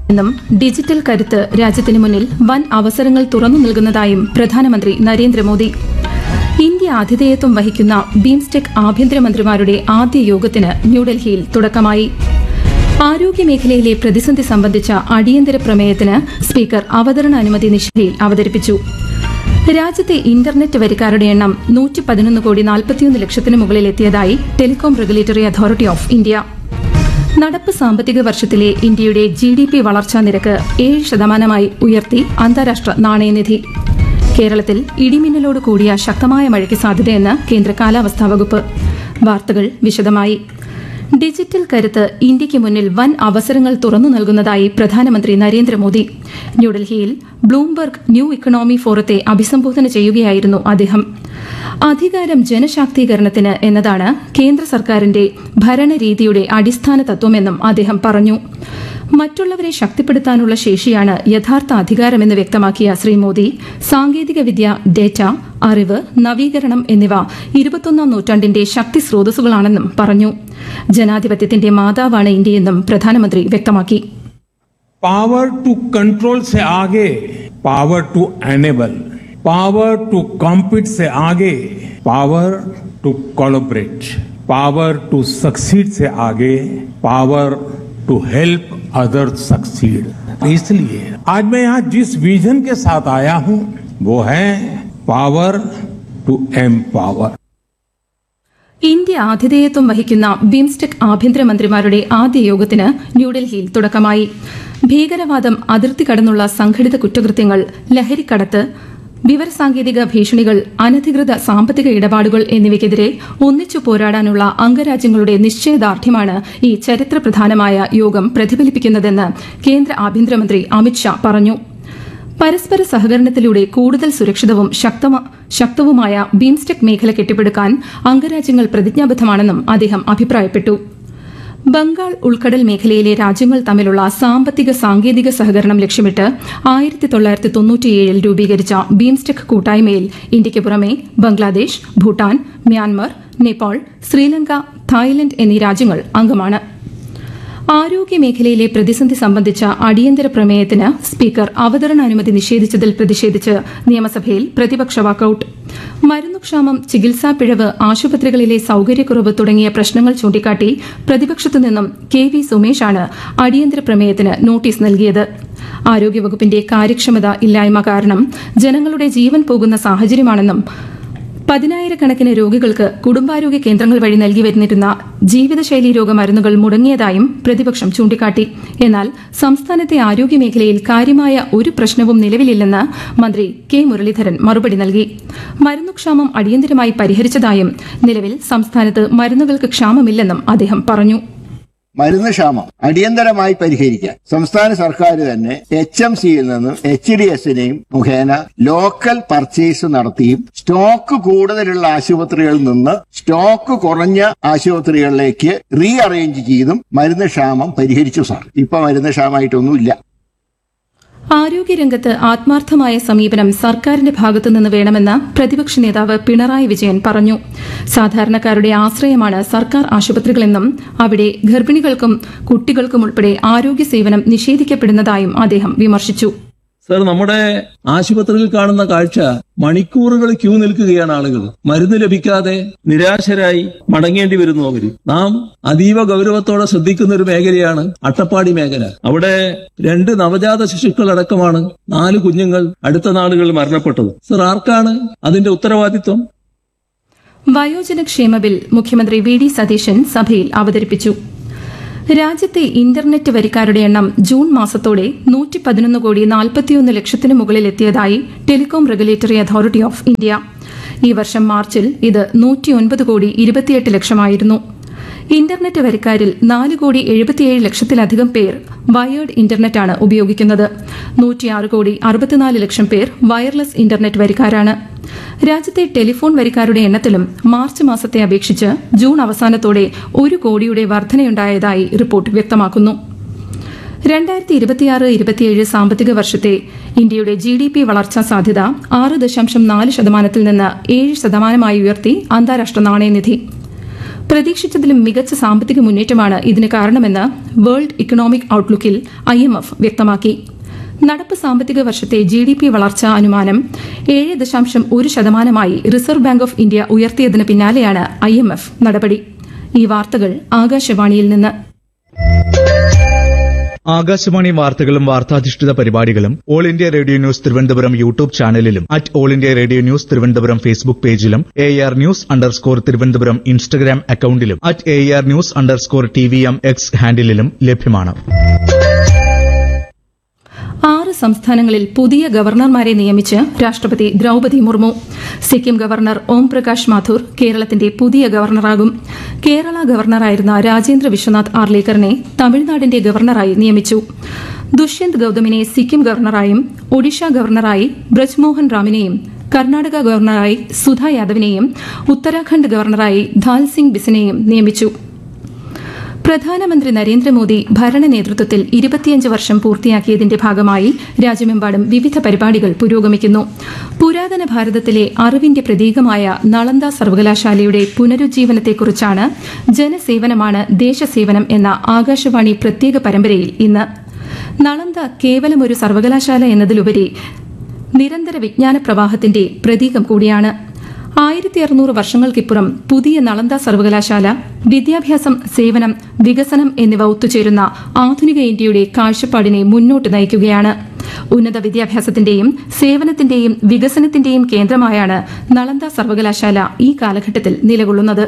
എന്നും ഡിജിറ്റൽ കരുത്ത് രാജ്യത്തിന് മുന്നിൽ വൻ അവസരങ്ങൾ തുറന്നു നൽകുന്നതായും പ്രധാനമന്ത്രി നരേന്ദ്രമോദി ഇന്ത്യ ആതിഥേയത്വം വഹിക്കുന്ന ബീംസ്റ്റെക് ആഭ്യന്തരമന്ത്രിമാരുടെ ആദ്യ യോഗത്തിന് ന്യൂഡൽഹിയിൽ തുടക്കമായി ആരോഗ്യമേഖലയിലെ പ്രതിസന്ധി സംബന്ധിച്ച അടിയന്തര പ്രമേയത്തിന് സ്പീക്കർ അവതരണ അനുമതി നിഷേധയിൽ അവതരിപ്പിച്ചു രാജ്യത്തെ ഇന്റർനെറ്റ് വരിക്കാരുടെ എണ്ണം നൂറ്റി പതിനൊന്ന് കോടി നാൽപ്പത്തിയൊന്ന് ലക്ഷത്തിന് മുകളിൽ എത്തിയതായി Telecom Regulatory Authority of India നടപ്പ് സാമ്പത്തിക വർഷത്തിലെ ഇന്ത്യയുടെ ജി ഡി പി വളർച്ചാ നിരക്ക് ഏഴ് ശതമാനമായി ഉയർത്തി അന്താരാഷ്ട്ര നാണയനിധി കേരളത്തിൽ ഇടിമിന്നലോട് കൂടിയ ശക്തമായ മഴയ്ക്ക് സാധ്യതയെന്ന് കേന്ദ്ര കാലാവസ്ഥാ വകുപ്പ് വാർത്തകൾ വിശദമായി ഡിജിറ്റൽ കരുത്ത് ഇന്ത്യയ്ക്ക് മുന്നിൽ വൻ അവസരങ്ങൾ തുറന്നു നൽകുന്നതായി പ്രധാനമന്ത്രി നരേന്ദ്രമോദി ന്യൂഡൽഹിയിൽ ബ്ലൂംബർഗ് ന്യൂ ഇക്കണോമി ഫോറത്തെ അഭിസംബോധന ചെയ്യുകയായിരുന്നു അദ്ദേഹം അധികാരം ജനശാക്തീകരണത്തിന് എന്നതാണ് കേന്ദ്ര സർക്കാരിന്റെ ഭരണരീതിയുടെ അടിസ്ഥാന തത്വമെന്നും അദ്ദേഹം പറഞ്ഞു മറ്റുള്ളവരെ ശക്തിപ്പെടുത്താനുള്ള ശേഷിയാണ് യഥാർത്ഥ അധികാരമെന്ന് വ്യക്തമാക്കിയ ശ്രീ മോദി സാങ്കേതികവിദ്യ ഡേറ്റ അറിവ് നവീകരണം എന്നിവ ഇരുപത്തൊന്നാം നൂറ്റാണ്ടിന്റെ ശക്തി സ്രോതസ്സുകളാണെന്നും പറഞ്ഞു ജനാധിപത്യത്തിന്റെ മാതാവാണ് ഇന്ത്യയെന്നും പ്രധാനമന്ത്രി വ്യക്തമാക്കി पावर टू कंट्रोल से आगे power to enable power to compete से आगे power to collaborate power to succeed से आगे power to help other succeed इसलिए आज मैं यहाँ जिस विजन के साथ आया हूं वो है पावर टू एम्पावर ഇന്ത്യ ആതിഥേയത്വം വഹിക്കുന്ന ബിംസ്റ്റെക് ആഭ്യന്തരമന്ത്രിമാരുടെ ആദ്യ യോഗത്തിന് ന്യൂഡൽഹിയിൽ തുടക്കമായി ഭീകരവാദം അതിർത്തി കടന്നുള്ള സംഘടിത കുറ്റകൃത്യങ്ങൾ ലഹരിക്കടത്ത് വിവരസാങ്കേതിക ഭീഷണികൾ അനധികൃത സാമ്പത്തിക ഇടപാടുകൾ എന്നിവയ്ക്കെതിരെ ഒന്നിച്ചു പോരാടാനുള്ള അംഗരാജ്യങ്ങളുടെ നിശ്ചയദാർഢ്യമാണ് ഈ ചരിത്രപ്രധാനമായ യോഗം പ്രതിഫലിപ്പിക്കുന്നതെന്ന് കേന്ദ്ര ആഭ്യന്തരമന്ത്രി അമിത്ഷാ പറഞ്ഞു പരസ്പര സഹകരണത്തിലൂടെ കൂടുതൽ സുരക്ഷിതവും ശക്തമ- ശക്തവുമായ ബീംസ്റ്റെക് മേഖല കെട്ടിപ്പടുക്കാൻ അംഗരാജ്യങ്ങൾ പ്രതിജ്ഞാബദ്ധമാണെന്നും അദ്ദേഹം അഭിപ്രായപ്പെട്ടു ബംഗാൾ ഉൾക്കടൽ മേഖലയിലെ രാജ്യങ്ങൾ തമ്മിലുള്ള സാമ്പത്തിക സാങ്കേതിക സഹകരണം ലക്ഷ്യമിട്ട് ആയിരത്തി തൊള്ളായിരത്തി തൊണ്ണൂറ്റിയേഴിൽ രൂപീകരിച്ച ബീംസ്റ്റെക് കൂട്ടായ്മയിൽ ഇന്ത്യയ്ക്ക് പുറമെ ബംഗ്ലാദേശ് ഭൂട്ടാൻ മ്യാൻമർ നേപ്പാൾ ശ്രീലങ്ക തായ്ലൻഡ് എന്നീ രാജ്യങ്ങൾ അംഗമാണ് ആരോഗ്യമേഖലയിലെ പ്രതിസന്ധി സംബന്ധിച്ച അടിയന്തര പ്രമേയത്തിന് സ്പീക്കർ അവതരണാനുമതി നിഷേധിച്ചതിൽ പ്രതിഷേധിച്ച് നിയമസഭയിൽ പ്രതിപക്ഷ വാക്കൌട്ട് മരുന്നുക്ഷാമം ചികിത്സാ പിഴവ് ആശുപത്രികളിലെ സൌകര്യക്കുറവ് തുടങ്ങിയ പ്രശ്നങ്ങൾ ചൂണ്ടിക്കാട്ടി പ്രതിപക്ഷത്തു നിന്നും കെ വി സുമേഷാണ് അടിയന്തര പ്രമേയത്തിന് നോട്ടീസ് നൽകിയത് ആരോഗ്യവകുപ്പിന്റെ കാര്യക്ഷമത ഇല്ലായ്മ കാരണം ജനങ്ങളുടെ ജീവൻ പോകുന്ന സാഹചര്യമാണെന്നും പതിനായിരക്കണക്കിന് രോഗികൾക്ക് കുടുംബാരോഗ്യ കേന്ദ്രങ്ങൾ വഴി നൽകി വരുന്നിരുന്ന ജീവിതശൈലി രോഗ മരുന്നുകൾ മുടങ്ങിയതായും പ്രതിപക്ഷം ചൂണ്ടിക്കാട്ടി എന്നാൽ സംസ്ഥാനത്തെ ആരോഗ്യമേഖലയിൽ കാര്യമായ ഒരു പ്രശ്നവും നിലവിലില്ലെന്ന് മന്ത്രി കെ മുരളീധരൻ മറുപടി നൽകി മരുന്നുക്ഷാമം അടിയന്തരമായി പരിഹരിച്ചതായും നിലവിൽ സംസ്ഥാനത്ത് മരുന്നുകൾക്ക് ക്ഷാമമില്ലെന്നും അദ്ദേഹം പറഞ്ഞു മരുന്ന് ക്ഷാമം അടിയന്തരമായി പരിഹരിക്കാൻ സംസ്ഥാന സർക്കാർ തന്നെ എച്ച് എം സിയിൽ നിന്നും എച്ച് ഡി എസിനെയും മുഖേന ലോക്കൽ പർച്ചേസ് നടത്തിയും സ്റ്റോക്ക് കൂടുതലുള്ള ആശുപത്രികളിൽ നിന്ന് സ്റ്റോക്ക് കുറഞ്ഞ ആശുപത്രികളിലേക്ക് റീ അറേഞ്ച് ചെയ്തും മരുന്ന് ക്ഷാമം പരിഹരിച്ചു സാർ ഇപ്പൊ മരുന്ന് ക്ഷാമമായിട്ടൊന്നുമില്ല ആരോഗ്യരംഗത്ത് ആത്മാർത്ഥമായ സമീപനം സർക്കാരിന്റെ ഭാഗത്തുനിന്ന് വേണമെന്ന് പ്രതിപക്ഷ നേതാവ് പിണറായി വിജയൻ പറഞ്ഞു സാധാരണക്കാരുടെ ആശ്രയമാണ് സർക്കാർ ആശുപത്രികളെന്നും അവിടെ ഗർഭിണികൾക്കും കുട്ടികൾക്കും ഉൾപ്പെടെ ആരോഗ്യ സേവനം നിഷേധിക്കപ്പെടുന്നതായും അദ്ദേഹം വിമർശിച്ചു സർ നമ്മുടെ ആശുപത്രിയിൽ കാണുന്ന കാഴ്ച മണിക്കൂറുകൾ ക്യൂ നിൽക്കുകയാണ് ആളുകൾ മരുന്ന് ലഭിക്കാതെ നിരാശരായി മടങ്ങേണ്ടി വരുന്നു അവര് നാം അതീവ ഗൗരവത്തോടെ ശ്രദ്ധിക്കുന്ന ഒരു മേഖലയാണ് അട്ടപ്പാടി മേഖല അവിടെ രണ്ട് നവജാത ശിശുക്കൾ അടക്കമാണ് നാല് കുഞ്ഞുങ്ങൾ അടുത്ത നാളുകളിൽ മരണപ്പെട്ടത് സർ ആർക്കാണ് അതിന്റെ ഉത്തരവാദിത്വം വയോജനക്ഷേമ ബിൽ മുഖ്യമന്ത്രി വി ഡി സതീശൻ സഭയിൽ അവതരിപ്പിച്ചു രാജ്യത്തെ ഇന്റർനെറ്റ് വരിക്കാരുടെ എണ്ണം ജൂൺ മാസത്തോടെ നൂറ്റി പതിനൊന്ന് കോടി നാൽപ്പത്തിയൊന്ന് ലക്ഷത്തിന് മുകളിൽ എത്തിയതായി Telecom Regulatory Authority of India ഈ വർഷം മാർച്ചിൽ ഇത് നൂറ്റിയൊൻപത് കോടി ഇരുപത്തിയെട്ട് ലക്ഷമായിരുന്നു ഇന്റർനെറ്റ് വരിക്കാരിൽ നാല് കോടി എഴുപത്തിയേഴ് ലക്ഷത്തിലധികം പേർ വയേർഡ് ഇന്റർനെറ്റാണ് ഉപയോഗിക്കുന്നത് നൂറ്റിയാറ് കോടി അറുപത്തിനാല് ലക്ഷം പേർ വയർലെസ് ഇന്റർനെറ്റ് വരിക്കാരാണ് രാജ്യത്തെ ടെലിഫോൺ വരിക്കാരുടെ എണ്ണത്തിലും മാർച്ച് മാസത്തെ അപേക്ഷിച്ച് ജൂൺ അവസാനത്തോടെ ഒരു കോടിയുടെ വർധനയുണ്ടായതായി റിപ്പോർട്ട് വ്യക്തമാക്കുന്നു രണ്ടായിരത്തി ഇരുപത്തിയാറ് ഇരുപത്തിയേഴ് സാമ്പത്തിക വർഷത്തെ ഇന്ത്യയുടെ ജി ഡി പി വളർച്ചാ സാധ്യത ആറ് ദശാംശം നാല് ശതമാനത്തിൽ നിന്ന് ഏഴ് ശതമാനമായി ഉയർത്തി അന്താരാഷ്ട്ര നാണയനിധി പ്രതീക്ഷിച്ചതിലും മികച്ച സാമ്പത്തിക മുന്നേറ്റമാണ് ഇതിന് കാരണമെന്ന് വേൾഡ് ഇക്കണോമിക് ഔട്ട്ലുക്കിൽ ഐ എം എഫ് വ്യക്തമാക്കി നടപ്പ് സാമ്പത്തിക വർഷത്തെ ജി ഡി പി വളർച്ചാ അനുമാനം ഏഴ് ദശാംശം ഒരു ശതമാനമായി റിസർവ് ബാങ്ക് ഓഫ് ഇന്ത്യ ഉയർത്തിയതിന് പിന്നാലെയാണ് ഐ എം എഫ് നടപടി ഈ വാർത്തകൾ ആകാശവാണിയിൽ നിന്ന് ആകാശവാണി വാർത്തകളും വാർത്താധിഷ്ഠിത പരിപാടികളും All India Radio News Thiruvananthapuram YouTube ചാനലിലും at All India Radio News Thiruvananthapuram Facebook പേജിലും A R News underscore Thiruvananthapuram Instagram അക്കൌണ്ടിലും at A R News underscore T V M X ഹാൻഡിലും ലഭ്യമാണ് ആറ് സംസ്ഥാനങ്ങളിൽ പുതിയ ഗവർണർമാരെ നിയമിച്ച് രാഷ്ട്രപതി ദ്രൌപതി മുർമു സിക്കിം ഗവർണർ ഓം പ്രകാശ് മാഥൂർ കേരളത്തിന്റെ പുതിയ ഗവർണറാകും കേരള ഗവർണറായിരുന്ന രാജേന്ദ്ര വിശ്വനാഥ് ആർലേക്കറിനെ തമിഴ്നാടിന്റെ ഗവർണറായി നിയമിച്ചു ദുഷ്യന്ത് ഗൌതമിനെ സിക്കിം ഗവർണറായും ഒഡീഷ ഗവർണറായി ബ്രജ്മോഹൻ റാമിനെയും കർണാടക ഗവർണറായി സുധ യാദവിനെയും ഉത്തരാഖണ്ഡ് ഗവർണറായി ധാൽ സിംഗ് ബിസിനെയും നിയമിച്ചു പ്രധാനമന്ത്രി നരേന്ദ്രമോദി ഭരണ നേതൃത്വത്തിൽ ഇരുപത്തിയഞ്ച് വർഷം പൂർത്തിയാക്കിയതിന്റെ ഭാഗമായി രാജ്യമെമ്പാടും വിവിധ പരിപാടികൾ പുരോഗമിക്കുന്നു പുരാതന ഭാരതത്തിലെ അറിവിന്റെ പ്രതീകമായ നളന്ദ സർവകലാശാലയുടെ പുനരുജ്ജീവനത്തെക്കുറിച്ചാണ് ജനസേവനമാണ് ദേശസേവനം എന്ന ആകാശവാണി പ്രത്യേക പരമ്പരയിൽ ഇന്ന് നളന്ദ കേവലം ഒരു സർവകലാശാല എന്നതിലുപരി നിരന്തര വിജ്ഞാന പ്രവാഹത്തിന്റെ പ്രതീകം കൂടിയാണ് ആയിരത്തി അറുന്നൂറ് വർഷങ്ങൾക്കിപ്പുറം പുതിയ നളന്ദ സർവകലാശാല വിദ്യാഭ്യാസം സേവനം വികസനം എന്നിവ ഒത്തുചേരുന്ന ആധുനിക ഇന്ത്യയുടെ കാഴ്ചപ്പാടിനെ മുന്നോട്ട് നയിക്കുകയാണ് ഉന്നത വിദ്യാഭ്യാസത്തിന്റെയും സേവനത്തിന്റെയും വികസനത്തിന്റെയും കേന്ദ്രമായാണ് നളന്ദ സർവകലാശാല ഈ കാലഘട്ടത്തിൽ നിലകൊള്ളുന്നത്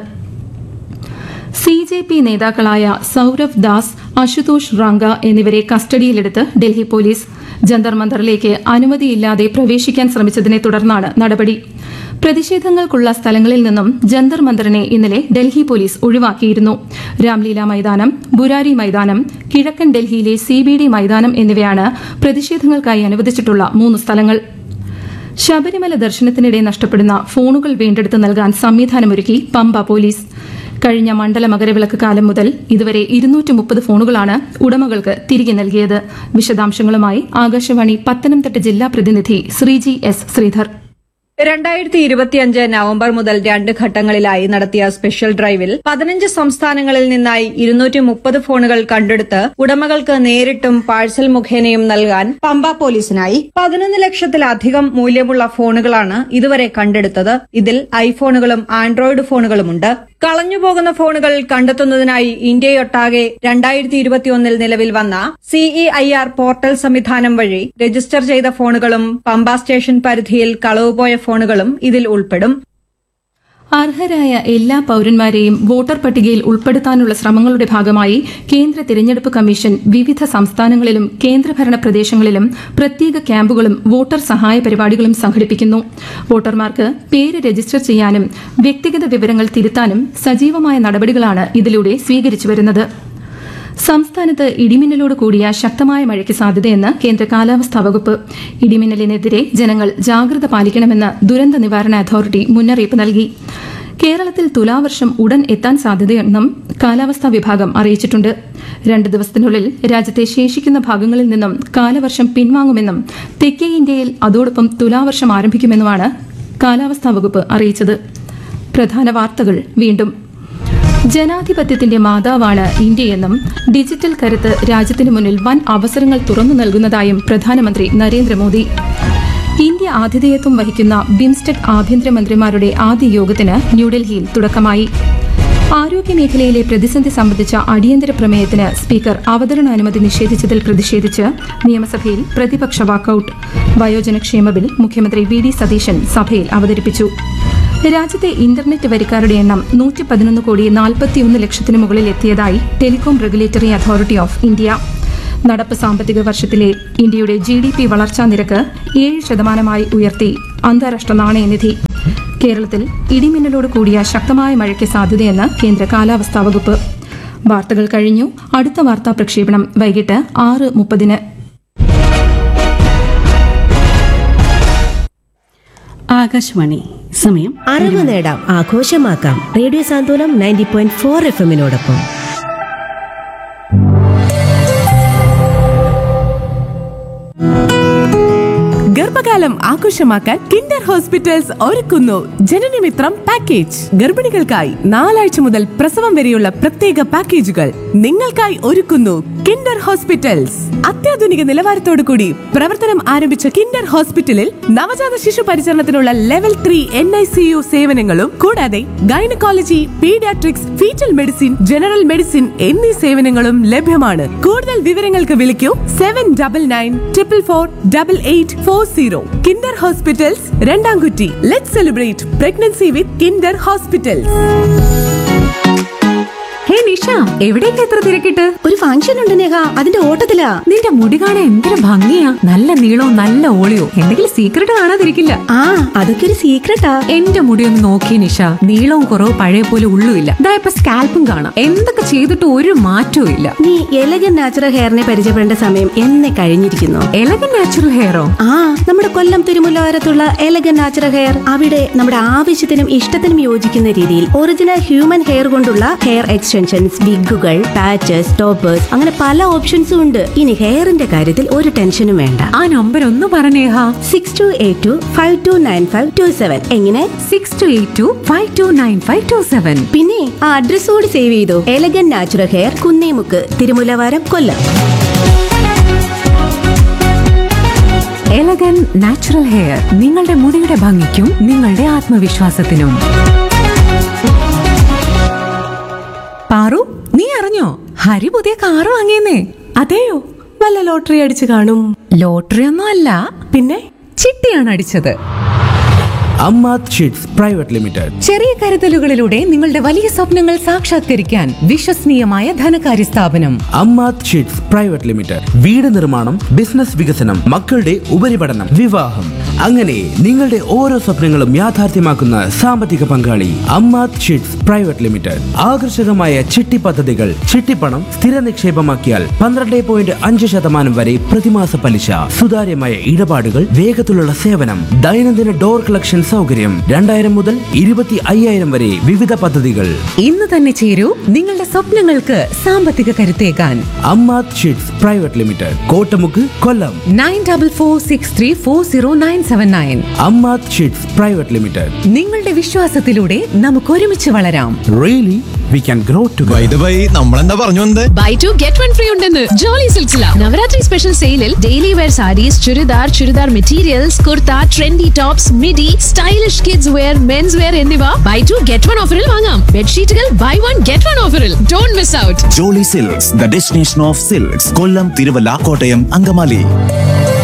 സി ജെ പി നേതാക്കളായ സൌരവ് ദാസ് അശുതോഷ് റാങ്ക എന്നിവരെ കസ്റ്റഡിയിലെടുത്ത് ഡൽഹി പോലീസ് ജന്തർ മന്ദറിലേക്ക് അനുമതിയില്ലാതെ പ്രവേശിക്കാൻ ശ്രമിച്ചതിനെ തുടർന്നാണ് നടപടി പ്രതിഷേധങ്ങൾക്കുള്ള സ്ഥലങ്ങളിൽ നിന്നും ജന്തർ മന്ദറിനെ ഇന്നലെ ഡൽഹി പോലീസ് ഒഴിവാക്കിയിരുന്നു രാംലീല മൈതാനം ബുരാരി മൈതാനം കിഴക്കൻ ഡൽഹിയിലെ സി ബി ഡി മൈതാനം എന്നിവയാണ് പ്രതിഷേധങ്ങൾക്കായി അനുവദിച്ചിട്ടുള്ള മൂന്ന് സ്ഥലങ്ങൾ ശബരിമല ദർശനത്തിനിടെ നഷ്ടപ്പെടുന്ന ഫോണുകൾ വീണ്ടെടുത്ത് നൽകാൻ സംവിധാനമൊരുക്കി പമ്പ പോലീസ് കഴിഞ്ഞ മണ്ഡല മകരവിളക്ക് കാലം മുതൽ ഇതുവരെ ഇരുന്നൂറ്റി മുപ്പത് ഫോണുകളാണ് ഉടമകൾക്ക് തിരികെ നൽകിയത് വിശദാംശങ്ങളുമായി ആകാശവാണി പത്തനംതിട്ട ജില്ലാ പ്രതിനിധി ശ്രീജി എസ് ശ്രീധർ രണ്ടായിരത്തി ഇരുപത്തിയഞ്ച് നവംബർ മുതൽ രണ്ട് ഘട്ടങ്ങളിലായി നടത്തിയ സ്പെഷ്യൽ ഡ്രൈവിൽ പതിനഞ്ച് സംസ്ഥാനങ്ങളിൽ നിന്നായി ഇരുന്നൂറ്റി മുപ്പത് ഫോണുകൾ കണ്ടെടുത്ത് ഉടമകൾക്ക് നേരിട്ടും പാഴ്സൽ മുഖേനയും നൽകാൻ പമ്പ പോലീസിനായി പതിനൊന്ന് ലക്ഷത്തിലധികം മൂല്യമുള്ള ഫോണുകളാണ് ഇതുവരെ കണ്ടെടുത്തത് ഇതിൽ ഐഫോണുകളും ആൻഡ്രോയിഡ് ഫോണുകളുമുണ്ട് കളഞ്ഞുപോകുന്ന ഫോണുകൾ കണ്ടെത്തുന്നതിനായി ഇന്ത്യയൊട്ടാകെ രണ്ടായിരത്തി ഇരുപത്തിയൊന്നിൽ നിലവിൽ വന്ന സിഇഐആർ പോർട്ടൽ സംവിധാനം വഴി രജിസ്റ്റർ ചെയ്ത ഫോണുകളും പമ്പ സ്റ്റേഷൻ പരിധിയിൽ കളവുപോയ ഫോണുകളും ഇതിൽ ഉൾപ്പെടും അർഹരായ എല്ലാ പൌരന്മാരെയും വോട്ടർ പട്ടികയിൽ ഉൾപ്പെടുത്താനുള്ള ശ്രമങ്ങളുടെ ഭാഗമായി കേന്ദ്ര തിരഞ്ഞെടുപ്പ് കമ്മീഷൻ വിവിധ സംസ്ഥാനങ്ങളിലും കേന്ദ്രഭരണ പ്രദേശങ്ങളിലും പ്രത്യേക ക്യാമ്പുകളും വോട്ടർ സഹായ പരിപാടികളും സംഘടിപ്പിക്കുന്നു വോട്ടർമാർക്ക് പേര് രജിസ്റ്റർ ചെയ്യാനും വ്യക്തിഗത വിവരങ്ങൾ തിരുത്താനും സജീവമായ നടപടികളാണ് ഇതിലൂടെ സ്വീകരിച്ചുവരുന്നത് സംസ്ഥാനത്ത് ഇടിമിന്നലോട് കൂടിയ ശക്തമായ മഴയ്ക്ക് സാധ്യതയെന്ന് കേന്ദ്ര കാലാവസ്ഥാ വകുപ്പ് ഇടിമിന്നലിനെതിരെ ജനങ്ങൾ ജാഗ്രത പാലിക്കണമെന്ന് ദുരന്ത നിവാരണ അതോറിറ്റി മുന്നറിയിപ്പ് നൽകി കേരളത്തിൽ തുലാവർഷം ഉടൻ എത്താൻ സാധ്യതയെന്നും കാലാവസ്ഥാ വിഭാഗം അറിയിച്ചിട്ടുണ്ട് രണ്ട് ദിവസത്തിനുള്ളിൽ രാജ്യത്തെ ശേഷിക്കുന്ന ഭാഗങ്ങളിൽ നിന്നും കാലവർഷം പിൻവാങ്ങുമെന്നും തെക്കേ ഇന്ത്യയിൽ അതോടൊപ്പം തുലാവർഷം ആരംഭിക്കുമെന്നുമാണ് കാലാവസ്ഥാ വകുപ്പ് അറിയിച്ചത് പ്രധാന വാർത്തകൾ വീണ്ടും ജനാധിപത്യത്തിന്റെ മാതാവാണ് ഇന്ത്യയെന്നും ഡിജിറ്റൽ കരുത്ത് രാജ്യത്തിന് മുന്നിൽ വൻ അവസരങ്ങൾ തുറന്നു നൽകുന്നതായും പ്രധാനമന്ത്രി നരേന്ദ്രമോദി ഇന്ത്യ ആതിഥേയത്വം വഹിക്കുന്ന ബിംസ്റ്റെക് ആഭ്യന്തരമന്ത്രിമാരുടെ ആദ്യ യോഗത്തിന് ന്യൂഡൽഹിയിൽ തുടക്കമായി ആരോഗ്യമേഖലയിലെ പ്രതിസന്ധി സംബന്ധിച്ച അടിയന്തര പ്രമേയത്തിന് സ്പീക്കർ അവതരണാനുമതി നിഷേധിച്ചതിൽ പ്രതിഷേധിച്ച് നിയമസഭയിൽ പ്രതിപക്ഷ വാക്കൌട്ട് വയോജനക്ഷേമ ബിൽ മുഖ്യമന്ത്രി വി ഡി സതീശൻ സഭയിൽ അവതരിപ്പിച്ചു രാജ്യത്തെ ഇന്റർനെറ്റ് വരിക്കാരുടെ എണ്ണം നൂറ്റി പതിനൊന്ന് കോടി നാൽപ്പത്തിയൊന്ന് ലക്ഷത്തിന് മുകളിൽ എത്തിയതായി Telecom Regulatory Authority of India നടപ്പ് സാമ്പത്തിക വർഷത്തിലെ ഇന്ത്യയുടെ ജി ഡി പി വളർച്ചാ നിരക്ക് ഏഴ് ശതമാനമായി ഉയർത്തി അന്താരാഷ്ട്ര നാണയനിധി കേരളത്തിൽ ഇടിമിന്നലോട് കൂടിയ ശക്തമായ മഴയ്ക്ക് സാധ്യതയെന്ന് കേന്ദ്ര കാലാവസ്ഥാ വകുപ്പ് വാർത്തകൾ കഴിഞ്ഞു അടുത്ത വാർത്താ പ്രക്ഷേപണം വൈകിട്ട് ആറ് മുപ്പതിന് ആകാശവാണി സമയം അറിവ് നേടാം ആഘോഷമാക്കാം radio Santhwanam ninety point four F എമ്മിനോടൊപ്പം ഗർഭകാലം ആഘോഷമാക്കാൻ കിൻഡർ ഹോസ്പിറ്റൽസ് ഒരുക്കുന്നു ജനനമിത്രം പാക്കേജ് ഗർഭിണികൾക്കായി നാലാഴ്ച മുതൽ പ്രസവം വരെയുള്ള പ്രത്യേക പാക്കേജുകൾ നിങ്ങൾക്കായി ഒരുക്കുന്നു കിൻഡർ ഹോസ്പിറ്റൽസ് അത്യാധുനിക നിലവാരത്തോടു കൂടി പ്രവർത്തനം ആരംഭിച്ച കിൻഡർ ഹോസ്പിറ്റലിൽ നവജാത ശിശു പരിചരണത്തിനുള്ള level three N I C U സേവനങ്ങളും കൂടാതെ gynaecology paediatrics foetal medicine general medicine എന്നീ സേവനങ്ങളും ലഭ്യമാണ് കൂടുതൽ വിവരങ്ങൾക്ക് വിളിക്കൂ seven double nine triple four double eight four zero Kinder hospitals Randamkutty let celebrate pregnancy with Kinder hospitals hey Nisha എവിടേക്ക് എത്ര തിരക്കിട്ട് ഒരു ഫംഗ്ഷൻ ഉണ്ട് നേഹ അതിന്റെ ഓട്ടത്തിലാ നിന്റെ മുടി കാണാൻ എന്തൊരു ഭംഗിയാ നല്ല നീളവും നല്ല ഓളിയോ എന്തെങ്കിലും സീക്രട്ട് കാണാതിരിക്കില്ല ആ അതൊക്കെ ഒരു സീക്രട്ടാ എന്റെ മുടി ഒന്ന് നോക്കി നിഷ നീളവും കുറവ് പഴയ പോലെ ഉള്ളുമില്ല ഇതാ ഇപ്പൊ സ്കാൽപ്പും കാണാം എന്തൊക്കെ ചെയ്തിട്ട് ഒരു മാറ്റവും ഇല്ല നീ എലഗൻ നാച്ചുറൽ ഹെയറിനെ പരിചയപ്പെടേണ്ട സമയം എന്നെ കഴിഞ്ഞിരിക്കുന്നു എലഗൻ നാച്ചുറൽ ഹെയറോ ആ നമ്മുടെ കൊല്ലം തിരുമുല്ലവാരത്തുള്ള എലഗൻ നാച്ചുറൽ ഹെയർ അവിടെ നമ്മുടെ ആവശ്യത്തിനും ഇഷ്ടത്തിനും യോജിക്കുന്ന രീതിയിൽ ഒറിജിനൽ ഹ്യൂമൻ ഹെയർ കൊണ്ടുള്ള ഹെയർ എക്സ്റ്റൻഷൻസ് വിഗുകൾ പാച്ചസ് ടോപ്പേഴ്സ് അങ്ങനെ പല ഓപ്ഷൻസും ഉണ്ട് ഇനി ഹെയറിന്റെ കാര്യത്തിൽ ഒരു ടെൻഷനും വേണ്ട ആ നമ്പർ ഒന്ന് പറഞ്ഞേഹ six two eight two five two nine five two seven എങ്ങനെ six two eight two five two nine five two seven പിന്നെ ആ അഡ്രസ് കൂടി സേവ് ചെയ്തു Elegant natural hair Kunnemukku Thirumullavaram Kollam Elegant natural hair നിങ്ങളുടെ മുടിയുടെ ഭംഗിക്കും നിങ്ങളുടെ ആത്മവിശ്വാസത്തിനും പാറു നീ അറിഞ്ഞോ ഹരി പുതിയ കാറ് വാങ്ങിയെന്നേ അതെയോ വല്ല ലോട്ടറി അടിച്ചു കാണും ലോട്ടറി ഒന്നും അല്ല പിന്നെ ചിട്ടിയാണ് അടിച്ചത് അമ്മാത് ഷീറ്റ്സ് പ്രൈവറ്റ് ലിമിറ്റഡ് ചെറിയ കരുതലുകളിലൂടെ നിങ്ങളുടെ വലിയ സ്വപ്നങ്ങൾ സാക്ഷാത്കരിക്കാൻ വിശ്വസനീയമായ ധനകാര്യ സ്ഥാപനം അമ്മാത് ഷീറ്റ്സ് പ്രൈവറ്റ് ലിമിറ്റഡ് വീട് നിർമ്മാണം ബിസിനസ് വികസനം മക്കളുടെ ഉപരിപഠനം വിവാഹം അങ്ങനെ നിങ്ങളുടെ ഓരോ സ്വപ്നങ്ങളും യാഥാർത്ഥ്യമാക്കുന്ന സാമ്പത്തിക പങ്കാളി അമ്മാത് ഷീറ്റ്സ് പ്രൈവറ്റ് ലിമിറ്റഡ് ആകർഷകമായ ചിട്ടി പദ്ധതികൾ ചിട്ടിപ്പണം സ്ഥിര നിക്ഷേപമാക്കിയാൽ പന്ത്രണ്ട് പോയിന്റ് അഞ്ച് ശതമാനം വരെ പ്രതിമാസ പലിശ സുതാര്യമായ ഇടപാടുകൾ വേഗത്തിലുള്ള സേവനം ദൈനംദിന ഡോർ കളക്ഷൻ സൗകര്യം രണ്ടായിരം മുതൽ ഇരുപത്തി അയ്യായിരം വരെ വിവിധ പദ്ധതികൾ ഇന്ന് തന്നെ ചേരൂ നിങ്ങളുടെ സ്വപ്നങ്ങൾക്ക് സാമ്പത്തിക കരുത്തേക്കാൻ Ammath sheets private limited Kottamukku Kollam nine double four six three four zero nine seven nine Ammath sheets private limited നിങ്ങളുടെ വിശ്വാസത്തിലൂടെ നമുക്ക് ഒരുമിച്ച് വളരാം really we can grow too നമ്മളെന്താ പറഞ്ഞു വന്നത് buy two get one free ഉണ്ടെന്ന് ജോളി സിൽസില നവരാത്രി സ്പെഷ്യൽ സെയിലിൽ daily wear saris churidar churidar materials kurta trendy tops midi stylish kids wear men's wear എന്നിവ ബൈ ടു ഗെറ്റ് വൺ ഓഫറിൽ വാങ്ങാം ബെഡ്ഷീറ്റുകൾ ബൈ വൺ ഗെറ്റ് വൺ ഓഫറിൽ don't miss out Jolly Silks the destination of silks Kollam Thiruvalla Kottayam Angamaly